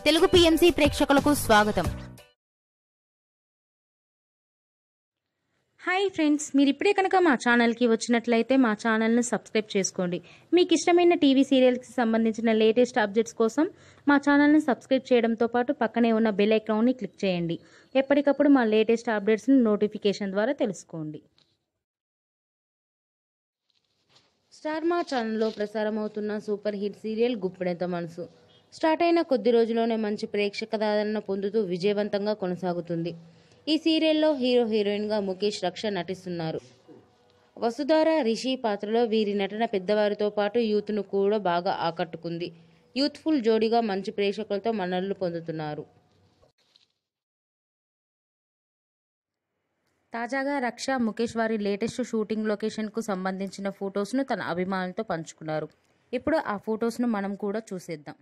Telugu PMC ప్రేక్షకులకు స్వాగతం hi friends మీరు ఇప్పుడే కనుక మా ఛానల్కి వచ్చినట్లయితే మా ఛానల్ని సబ్స్క్రైబ్ చేసుకోండి మీకు ఇష్టమైన టీవీ సీరియల్స్కి సంబంధించిన లేటెస్ట్ అప్డేట్స్ కోసం మా ఛానల్ని సబ్స్క్రైబ్ చేయడంతో పాటు పక్కనే ఉన్న బెల్ ఐకాన్ని క్లిక్ చేయండి ఎప్పటికప్పుడు మా లేటెస్ట్ అప్డేట్స్ని నోటిఫికేషన్ ద్వారా తెలుసుకోండి స్టార్ మా ఛానల్లో ప్రసారమవుతున్న super hit serial Guppedantha Manasu start అయిన కొద్ది రోజుల్లోనే మంచి ప్రేక్షకాదరణ పొందుతూ విజయవంతంగా కొనసాగుతుంది ఈ సీరియల్లో హీరో హీరోయిన్గా ముఖేష్ రక్ష నటిస్తున్నారు వసుధార రిషి పాత్రలో వీరి నటన పెద్దవారితో పాటు యూత్ను కూడా బాగా ఆకట్టుకుంది యూత్ఫుల్ జోడీగా మంచి ప్రేక్షకులతో మన్ననలు పొందుతున్నారు తాజాగా రక్ష ముఖేష్ వారి లేటెస్ట్ షూటింగ్ లొకేషన్కు సంబంధించిన ఫొటోస్ను తన అభిమానులతో పంచుకున్నారు ఇప్పుడు ఆ ఫొటోస్ను మనం కూడా చూసేద్దాం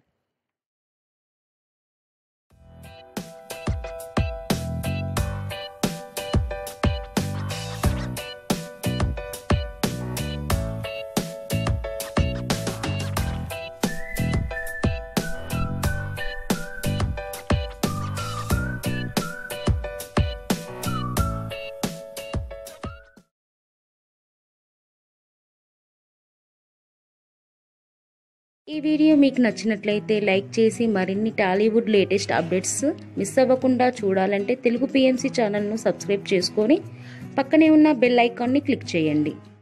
ఈ వీడియో మీకు నచ్చినట్లయితే లైక్ చేసి మరిన్ని టాలీవుడ్ లేటెస్ట్ అప్డేట్స్ మిస్ అవ్వకుండా చూడాలంటే తెలుగు పిఎంసి ఛానల్ను సబ్స్క్రైబ్ చేసుకొని పక్కనే ఉన్న బెల్ ఐకాన్ని క్లిక్ చేయండి